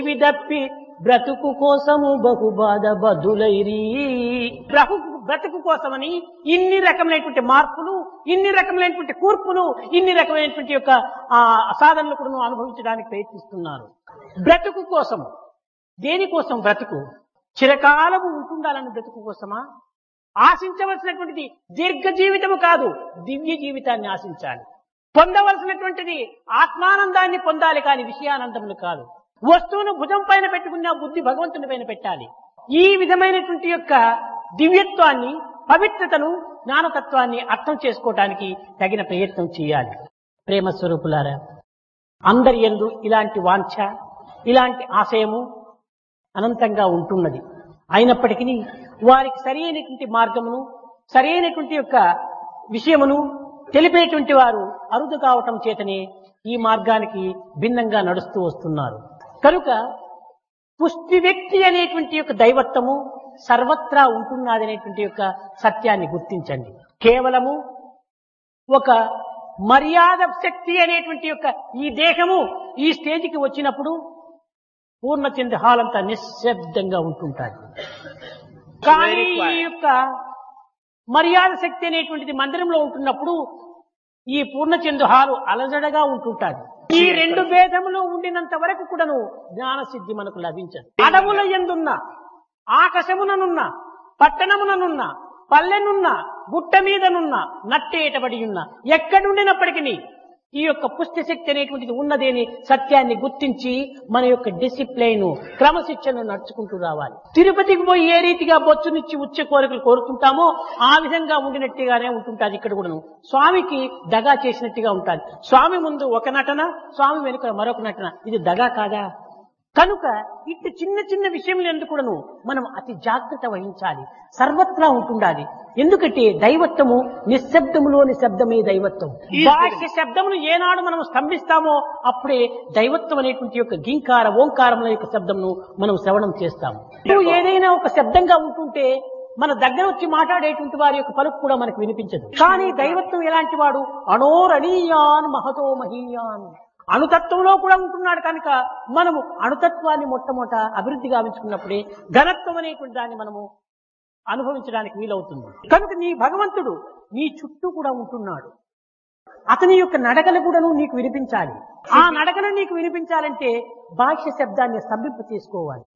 విదప్పి బ్రతుకు కోసము బహు బాధ బదులైరి బ్రతుకు బ్రతుకు కోసమని ఇన్ని రకమైనటువంటి మార్పులు ఇన్ని రకమైనటువంటి కూర్పులు ఇన్ని రకమైనటువంటి యొక్క ఆ సాధనలు కూడా అనుభవించడానికి ప్రయత్నిస్తున్నారు బ్రతుకు కోసము దేనికోసం బ్రతుకు చిరకాలము ఉంటుండాలని బ్రతుకు కోసమా ఆశించవలసినటువంటిది దీర్ఘ జీవితము కాదు దివ్య జీవితాన్ని ఆశించాలి పొందవలసినటువంటిది ఆత్మానందాన్ని పొందాలి కాని విషయానందములు కాదు వస్తువును భుజం పైన పెట్టుకున్న బుద్ధి భగవంతుని పైన పెట్టాలి ఈ విధమైనటువంటి యొక్క దివ్యత్వాన్ని పవిత్రతను జ్ఞానతత్వాన్ని అర్థం చేసుకోవటానికి తగిన ప్రయత్నం చేయాలి ప్రేమ స్వరూపులారా అందరి ఎందు ఇలాంటి వాంఛ ఇలాంటి ఆశయము అనంతంగా ఉంటున్నది అయినప్పటికీ వారికి సరైనటువంటి మార్గమును సరైనటువంటి యొక్క విషయమును తెలిపేటువంటి వారు అరుదు కావటం చేతనే ఈ మార్గానికి భిన్నంగా నడుస్తూ వస్తున్నారు కనుక పుష్టి వ్యక్తి అనేటువంటి యొక్క దైవత్వము సర్వత్రా ఉంటున్నది అనేటువంటి యొక్క సత్యాన్ని గుర్తించండి కేవలము ఒక మర్యాద శక్తి అనేటువంటి యొక్క ఈ దేహము ఈ స్టేజికి వచ్చినప్పుడు పూర్ణచంద్ర హాల్ అంతా నిశ్శబ్దంగా ఉంటుంటాది కానీ ఈ యొక్క మర్యాద శక్తి అనేటువంటిది మందిరంలో ఉంటున్నప్పుడు ఈ పూర్ణచంద్ర హాలు అలజడగా ఉంటుంటాది ఈ రెండు భేదములు ఉండినంత వరకు కూడాను జ్ఞాన సిద్ధి మనకు లభించదు అడవుల ఎందున్న ఆకాశముననున్న పట్టణముననున్న పల్లెనున్న గుట్ట మీదనున్న నట్టేటబడి ఉన్న ఎక్కడుండినప్పటికీ ఈ యొక్క పుష్టి శక్తి అనేటువంటిది ఉన్నదేని సత్యాన్ని గుర్తించి మన యొక్క డిసిప్లైన్ క్రమశిక్షణ నడుచుకుంటూ రావాలి తిరుపతికి పోయి ఏ రీతిగా బొచ్చునిచ్చి ఉచ్చ కోరికలు కోరుకుంటామో ఆ విధంగా ఉండినట్టుగానే ఉంటుంటాది ఇక్కడ కూడాను స్వామికి దగా చేసినట్టుగా ఉంటుంది స్వామి ముందు ఒక నటన స్వామి వెనుక మరొక నటన ఇది దగా కాదా కనుక ఇట్టి చిన్న చిన్న విషయములు ఎందుకు కూడాను మనం అతి జాగ్రత్త వహించాలి సర్వత్రా ఉంటుండాలి ఎందుకంటే దైవత్వము నిశ్శబ్దములోని శబ్దమే దైవత్వం బాహ్య శబ్దమును ఏనాడు మనం స్తంభిస్తామో అప్పుడే దైవత్వం అనేటువంటి యొక్క గింకార ఓంకారముల యొక్క శబ్దమును మనం శ్రవణం చేస్తాము ఇప్పుడు ఏదైనా ఒక శబ్దంగా ఉంటుంటే మన దగ్గర వచ్చి మాట్లాడేటువంటి వారి యొక్క పలుకు కూడా మనకు వినిపించదు కానీ దైవత్వం ఎలాంటి వాడు అణోరణీయాన్ మహతో మహీయాన్ అణుతత్వంలో కూడా ఉంటున్నాడు కనుక మనము అణుతత్వాన్ని మొట్టమొదట అభివృద్ధి గావించుకున్నప్పుడే ఘనత్వం అనేటువంటి దాన్ని మనము అనుభవించడానికి వీలవుతుంది కనుక నీ భగవంతుడు నీ చుట్టూ కూడా ఉంటున్నాడు అతని యొక్క నడకలు కూడాను నీకు వినిపించాలి ఆ నడకలు నీకు వినిపించాలంటే బాహ్య శబ్దాన్ని స్తంభింప చేసుకోవాలి